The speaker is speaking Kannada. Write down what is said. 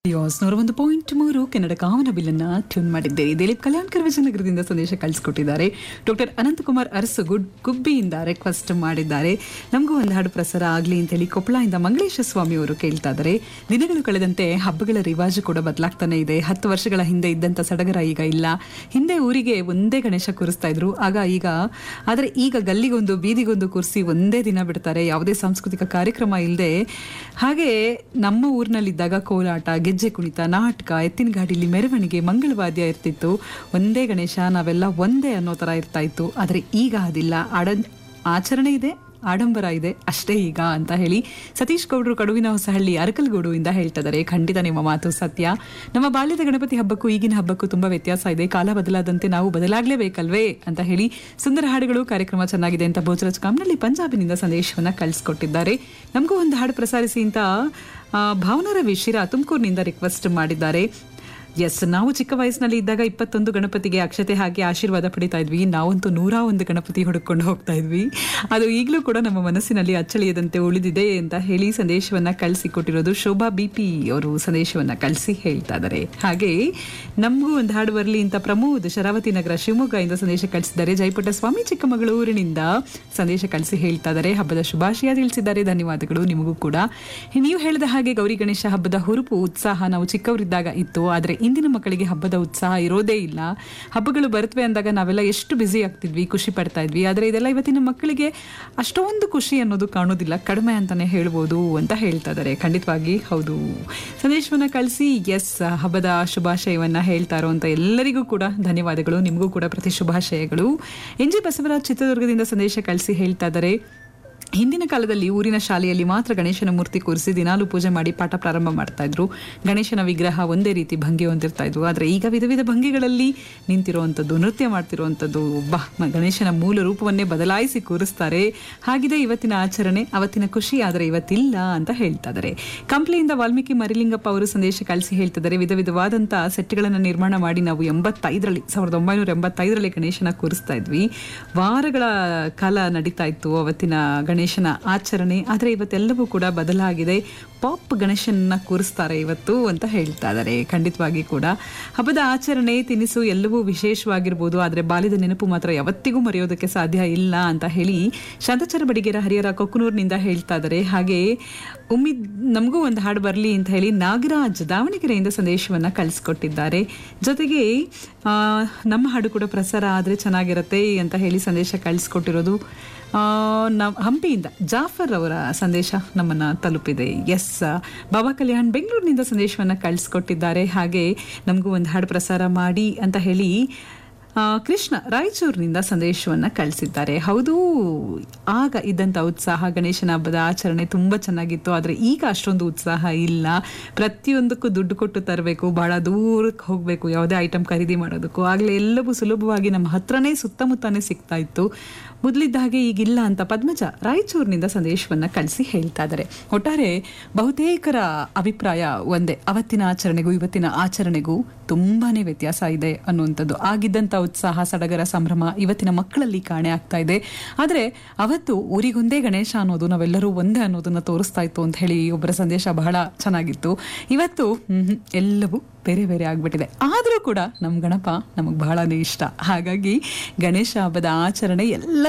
ಯೋಸ್ ನೂರ ಒಂದು ಪಾಯಿಂಟ್ ಮೂರು ಕನ್ನಡ ಕಾಮನ ಬಿಲ್ಲನ್ನ ಟ್ಯೂನ್ ಮಾಡಿದ್ದೇನೆ ದಿಲೀಪ್ ಕಲ್ಯಾಣ್ಕರ್ ವಿಜಯನಗರದಿಂದ ಸಂದೇಶ ಕಳಿಸ್ಕೊಟ್ಟಿದ್ದಾರೆ ಡಾಕ್ಟರ್ ಅನಂತಕುಮಾರ್ ಅರಸು ಗುಡ್ ಗುಬ್ಬಿಯಿಂದ ರಿಕ್ವೆಸ್ಟ್ ಮಾಡಿದ್ದಾರೆ ನಮಗೂ ಒಂದು ಹಾಡು ಪ್ರಸಾರ ಆಗಲಿ ಅಂತೇಳಿ ಕೊಪ್ಪಳದಿಂದ ಮಂಗಳೇಶ ಸ್ವಾಮಿ ಅವರು ಕೇಳ್ತಾ ಇದ್ದಾರೆ ದಿನಗಳು ಕಳೆದಂತೆ ಹಬ್ಬಗಳ ರಿವಾಜು ಕೂಡ ಬದಲಾಗ್ತಾನೆ ಇದೆ ಹತ್ತು ವರ್ಷಗಳ ಹಿಂದೆ ಇದ್ದಂಥ ಸಡಗರ ಈಗ ಇಲ್ಲ ಹಿಂದೆ ಊರಿಗೆ ಒಂದೇ ಗಣೇಶ ಕೂರಿಸ್ತಾ ಇದ್ರು ಆಗ ಈಗ ಆದರೆ ಈಗ ಗಲ್ಲಿಗೊಂದು ಬೀದಿಗೊಂದು ಕೂರಿಸಿ ಒಂದೇ ದಿನ ಬಿಡ್ತಾರೆ ಯಾವುದೇ ಸಾಂಸ್ಕೃತಿಕ ಕಾರ್ಯಕ್ರಮ ಇಲ್ಲದೆ ಹಾಗೆ ನಮ್ಮ ಊರಿನಲ್ಲಿದ್ದಾಗ ಕೋಲಾಟ ಗೆಜ್ಜೆ ಕುಣಿತ ನಾಟಕ ಎತ್ತಿನ ಗಾಡಿಲಿ ಮೆರವಣಿಗೆ ಮಂಗಳವಾದ್ಯ ಇರ್ತಿತ್ತು ಒಂದೇ ಗಣೇಶ ನಾವೆಲ್ಲ ಒಂದೇ ಅನ್ನೋ ಥರ ಇರ್ತಾ ಇತ್ತು ಆದರೆ ಈಗ ಅದಿಲ್ಲ ಆಡ ಆಚರಣೆ ಇದೆ ಆಡಂಬರ ಇದೆ ಅಷ್ಟೇ ಈಗ ಅಂತ ಹೇಳಿ ಸತೀಶ್ ಗೌಡ್ರು ಕಡುವಿನ ಹೊಸಹಳ್ಳಿ ಅರಕಲ್ಗೂಡು ಇಂದ ಹೇಳ್ತಾ ಇದ್ದಾರೆ ಖಂಡಿತ ನಿಮ್ಮ ಮಾತು ಸತ್ಯ ನಮ್ಮ ಬಾಲ್ಯದ ಗಣಪತಿ ಹಬ್ಬಕ್ಕೂ ಈಗಿನ ಹಬ್ಬಕ್ಕೂ ತುಂಬಾ ವ್ಯತ್ಯಾಸ ಇದೆ ಕಾಲ ಬದಲಾದಂತೆ ನಾವು ಬದಲಾಗಲೇಬೇಕಲ್ವೇ ಅಂತ ಹೇಳಿ ಸುಂದರ ಹಾಡುಗಳು ಕಾರ್ಯಕ್ರಮ ಚೆನ್ನಾಗಿದೆ ಅಂತ ಭೋಜರಾಜ್ ಕಾಮ್ನಲ್ಲಿ ಪಂಜಾಬಿನಿಂದ ಸಂದೇಶವನ್ನ ಕಳಿಸ್ಕೊಟ್ಟಿದ್ದಾರೆ ನಮಗೂ ಒಂದು ಹಾಡು ಪ್ರಸಾರಿಸಿ ಅಂತ ಆ, ಭಾವನಾ ರವಿ ಶಿರಾ ತುಮಕೂರಿನಿಂದ ರಿಕ್ವೆಸ್ಟ್ ಮಾಡಿದ್ದಾರೆ ಎಸ್ ನಾವು ಚಿಕ್ಕ ವಯಸ್ಸಿನಲ್ಲಿ ಇದ್ದಾಗ ಇಪ್ಪತ್ತೊಂದು ಗಣಪತಿಗೆ ಅಕ್ಷತೆ ಹಾಕಿ ಆಶೀರ್ವಾದ ಪಡಿತಾ ಇದ್ವಿ ನಾವಂತೂ ನೂರ ಒಂದು ಗಣಪತಿ ಹುಡುಕೊಂಡು ಹೋಗ್ತಾ ಇದ್ವಿ ಅದು ಈಗಲೂ ಕೂಡ ನಮ್ಮ ಮನಸ್ಸಿನಲ್ಲಿ ಅಚ್ಚಳಿಯದಂತೆ ಉಳಿದಿದೆ ಅಂತ ಹೇಳಿ ಸಂದೇಶವನ್ನ ಕಳಿಸಿ ಕೊಟ್ಟಿರೋದು ಶೋಭಾ ಬಿ ಪಿ ಅವರು ಸಂದೇಶವನ್ನ ಕಳಿಸಿ ಹೇಳ್ತಾ ಇದ್ದಾರೆ ಹಾಗೆ ನಮಗೂ ಒಂದು ಹಾಡು ಬರಲಿ ಅಂತ ಪ್ರಮೋದ್ ಶರಾವತಿ ನಗರ ಶಿವಮೊಗ್ಗ ಇಂದ ಸಂದೇಶ ಕಳಿಸಿದ್ದಾರೆ ಜಯಪುಟ್ಟ ಸ್ವಾಮಿ ಚಿಕ್ಕಮಗಳೂರಿನಿಂದ ಸಂದೇಶ ಕಳಿಸಿ ಹೇಳ್ತಾ ಇದ್ದಾರೆ ಹಬ್ಬದ ಶುಭಾಶಯ ತಿಳಿಸಿದ್ದಾರೆ ಧನ್ಯವಾದಗಳು ನಿಮಗೂ ಕೂಡ ನೀವು ಹೇಳಿದ ಹಾಗೆ ಗೌರಿ ಗಣೇಶ ಹಬ್ಬದ ಹುರುಪು ಉತ್ಸಾಹ ನಾವು ಚಿಕ್ಕವರಿದ್ದಾಗ ಇತ್ತು ಆದರೆ ಇಂದಿನ ಮಕ್ಕಳಿಗೆ ಹಬ್ಬದ ಉತ್ಸಾಹ ಇರೋದೇ ಇಲ್ಲ ಹಬ್ಬಗಳು ಬರುತ್ತವೆ ಅಂದಾಗ ನಾವೆಲ್ಲ ಎಷ್ಟು ಬ್ಯುಸಿ ಆಗ್ತಿದ್ವಿ ಖುಷಿ ಪಡ್ತಾ ಇದ್ವಿ ಆದರೆ ಇದೆಲ್ಲ ಇವತ್ತಿನ ಮಕ್ಕಳಿಗೆ ಅಷ್ಟೊಂದು ಖುಷಿ ಅನ್ನೋದು ಕಾಣೋದಿಲ್ಲ ಕಡಿಮೆ ಅಂತಾನೆ ಹೇಳ್ಬೋದು ಅಂತ ಹೇಳ್ತಾ ಇದ್ದಾರೆ ಖಂಡಿತವಾಗಿ ಹೌದು ಸಂದೇಶವನ್ನ ಕಳಿಸಿ ಎಸ್ ಹಬ್ಬದ ಶುಭಾಶಯವನ್ನ ಹೇಳ್ತಾ ಇರುವಂತ ಎಲ್ಲರಿಗೂ ಕೂಡ ಧನ್ಯವಾದಗಳು ನಿಮಗೂ ಕೂಡ ಪ್ರತಿ ಶುಭಾಶಯಗಳು ಎನ್ ಜಿ ಬಸವರಾಜ್ ಚಿತ್ರದುರ್ಗದಿಂದ ಸಂದೇಶ ಕಳಿಸಿ ಹೇಳ್ತಾ ಇದ್ದಾರೆ ಹಿಂದಿನ ಕಾಲದಲ್ಲಿ ಊರಿನ ಶಾಲೆಯಲ್ಲಿ ಮಾತ್ರ ಗಣೇಶನ ಮೂರ್ತಿ ಕೂರಿಸಿ ದಿನಾಲು ಪೂಜೆ ಮಾಡಿ ಪಾಠ ಪ್ರಾರಂಭ ಮಾಡ್ತಾ ಇದ್ರು ಗಣೇಶನ ವಿಗ್ರಹ ಒಂದೇ ರೀತಿ ಭಂಗಿ ಹೊಂದಿರ್ತಾ ಇದ್ವು ಆದರೆ ಈಗ ವಿಧ ವಿಧ ಭಂಗಿಗಳಲ್ಲಿ ನಿಂತಿರುವಂಥದ್ದು ನೃತ್ಯ ಮಾಡ್ತಿರುವಂಥದ್ದು ಬಾ ಮ- ಗಣೇಶನ ಮೂಲ ರೂಪವನ್ನೇ ಬದಲಾಯಿಸಿ ಕೂರಿಸ್ತಾರೆ ಹಾಗಿದೆ ಇವತ್ತಿನ ಆಚರಣೆ ಅವತ್ತಿನ ಖುಷಿ ಆದರೆ ಇವತ್ತಿಲ್ಲ ಅಂತ ಹೇಳ್ತಾ ಇದ್ದಾರೆ ಕಂಪ್ಲಿಯಿಂದ ವಾಲ್ಮೀಕಿ ಮರಿಲಿಂಗಪ್ಪ ಅವರು ಸಂದೇಶ ಕಳಿಸಿ ಹೇಳ್ತಿದ್ದಾರೆ ವಿಧ ವಿಧವಾದಂಥ ಸೆಟ್ಗಳನ್ನು ನಿರ್ಮಾಣ ಮಾಡಿ ನಾವು ಎಂಬತ್ತೈದರಲ್ಲಿ ಸಾವಿರದ ಒಂಬೈನೂರ ಎಂಬತ್ತೈದರಲ್ಲಿ ಗಣೇಶನ ಕೂರಿಸ್ತಾ ಇದ್ವಿ ವಾರಗಳ ಕಾಲ ನಡೀತಾ ಇತ್ತು ಅವತ್ತಿನ ಗಣೇಶನ ಆಚರಣೆ ಆದರೆ ಇವತ್ತೆಲ್ಲವೂ ಕೂಡ ಬದಲಾಗಿದೆ ಪಾಪ್ ಗಣೇಶನ ಕೂರಿಸ್ತಾರೆ ಇವತ್ತು ಅಂತ ಹೇಳ್ತಾ ಇದ್ದಾರೆ ಖಂಡಿತವಾಗಿ ಕೂಡ ಹಬ್ಬದ ಆಚರಣೆ ತಿನಿಸು ಎಲ್ಲವೂ ವಿಶೇಷವಾಗಿರ್ಬೋದು ಆದರೆ ಬಾಲ್ಯದ ನೆನಪು ಮಾತ್ರ ಯಾವತ್ತಿಗೂ ಮರೆಯೋದಕ್ಕೆ ಸಾಧ್ಯ ಇಲ್ಲ ಅಂತ ಹೇಳಿ ಶಾಂತಚರ ಬಡಿಗೆರ ಹರಿಹರ ಕೊಕ್ಕನೂರಿನಿಂದ ಹೇಳ್ತಾ ಇದ್ದಾರೆ ಹಾಗೆ ಉಮ್ಮಿದ್ ನಮಗೂ ಒಂದು ಹಾಡು ಬರಲಿ ಅಂತ ಹೇಳಿ ನಾಗರಾಜ್ ದಾವಣಗೆರೆಯಿಂದ ಸಂದೇಶವನ್ನ ಕಳಿಸ್ಕೊಟ್ಟಿದ್ದಾರೆ ಜೊತೆಗೆ ಆ, ನಮ್ಮ ಹಾಡು ಕೂಡ ಪ್ರಸಾರ ಆದರೆ ಚೆನ್ನಾಗಿರುತ್ತೆ ಅಂತ ಹೇಳಿ ಸಂದೇಶ ಕಳಿಸ್ಕೊಟ್ಟಿರೋದು ಆ, ನಮ್ ಹಂಪಿಯಿಂದ ಜಾಫರ್ ಅವರ ಸಂದೇಶ ನಮ್ಮನ್ನ ತಲುಪಿದೆ ಎಸ್ ಬಾಬಾ ಕಲ್ಯಾಣ್ ಬೆಂಗಳೂರಿನಿಂದ ಸಂದೇಶವನ್ನ ಕಳಿಸ್ಕೊಟ್ಟಿದ್ದಾರೆ ಹಾಗೆ ನಮಗೂ ಒಂದು ಹಾಡು ಪ್ರಸಾರ ಮಾಡಿ ಅಂತ ಹೇಳಿ ಆ, ಕೃಷ್ಣ ರಾಯಚೂರಿನಿಂದ ಸಂದೇಶವನ್ನ ಕಳಿಸಿದ್ದಾರೆ ಹೌದು ಆಗ ಇದ್ದಂಥ ಉತ್ಸಾಹ ಗಣೇಶನ ಹಬ್ಬದ ಆಚರಣೆ ತುಂಬ ಚೆನ್ನಾಗಿತ್ತು ಆದರೆ ಈಗ ಅಷ್ಟೊಂದು ಉತ್ಸಾಹ ಇಲ್ಲ ಪ್ರತಿಯೊಂದಕ್ಕೂ ದುಡ್ಡು ಕೊಟ್ಟು ತರಬೇಕು ಬಹಳ ದೂರಕ್ಕೆ ಹೋಗಬೇಕು ಯಾವುದೇ ಐಟಮ್ ಖರೀದಿ ಮಾಡೋದಕ್ಕೂ ಆಗಲೇ ಎಲ್ಲವೂ ಸುಲಭವಾಗಿ ನಮ್ಮ ಹತ್ರನೇ ಸುತ್ತಮುತ್ತನೇ ಸಿಗ್ತಾ ಇತ್ತು ಮೊದಲಿದ್ದ ಹಾಗೆ ಈಗಿಲ್ಲ ಅಂತ ಪದ್ಮಜ ರಾಯಚೂರಿನಿಂದ ಸಂದೇಶವನ್ನ ಕಳಿಸಿ ಹೇಳ್ತಾ ಇದ್ದಾರೆ ಒಟ್ಟಾರೆ ಬಹುತೇಕರ ಅಭಿಪ್ರಾಯ ಒಂದೇ ಅವತ್ತಿನ ಆಚರಣೆಗೂ ಇವತ್ತಿನ ಆಚರಣೆಗೂ ತುಂಬಾನೇ ವ್ಯತ್ಯಾಸ ಇದೆ ಅನ್ನುವಂಥದ್ದು ಆಗಿದ್ದಂಥ ಉತ್ಸಾಹ ಸಡಗರ ಸಂಭ್ರಮ ಇವತ್ತಿನ ಮಕ್ಕಳಲ್ಲಿ ಕಾಣೆ ಆಗ್ತಾ ಇದೆ ಆದರೆ ಅವತ್ತು ಊರಿಗೊಂದೇ ಗಣೇಶ ಅನ್ನೋದು ನಾವೆಲ್ಲರೂ ಒಂದೇ ಅನ್ನೋದನ್ನ ತೋರಿಸ್ತಾ ಇತ್ತು ಅಂತ ಹೇಳಿ ಒಬ್ಬರ ಸಂದೇಶ ಬಹಳ ಚೆನ್ನಾಗಿತ್ತು ಇವತ್ತು ಹ್ಮ್, ಎಲ್ಲವೂ ಬೇರೆ ಬೇರೆ ಆಗ್ಬಿಟ್ಟಿದೆ ಆದರೂ ಕೂಡ ನಮ್ಮ ಗಣಪ ನಮಗೆ ಬಹಳನೇ ಇಷ್ಟ ಹಾಗಾಗಿ ಗಣೇಶ ಹಬ್ಬದ ಆಚರಣೆ ಎಲ್ಲ